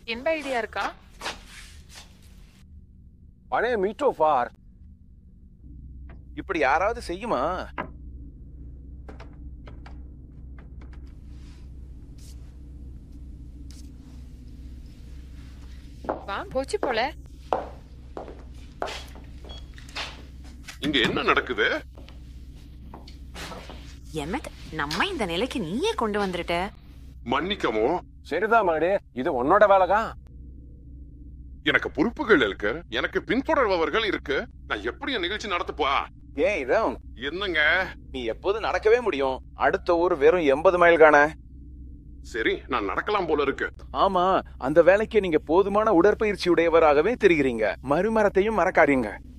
எந்த ஐடியா இருக்கா பழைய மீட்டோ ஃபார் இப்படி யாராவது செய்யுமா வா போச்சு போல இங்க என்ன நடக்குது எமத் நம்ம இந்த நிலைக்கு நீயே கொண்டு வந்துட்ட மன்னிக்கவும் சரிதான் மகனே இது உன்னோட வேலைதான் எனக்கு பொறுப்புகள் இருக்கு எனக்கு பின்தொடர்பவர்கள் இருக்கு நான் எப்படி என் நிகழ்ச்சி நடத்தப்பா ஏன் இடம் என்னங்க நீ எப்போது நடக்கவே முடியும் அடுத்த ஊர் வெறும் எண்பது மைல் காண சரி நான் நடக்கலாம் போல இருக்கு ஆமா அந்த வேலைக்கு நீங்க போதுமான உடற்பயிற்சி உடையவராகவே தெரிகிறீங்க மறுமரத்தையும் மறக்காதீங்க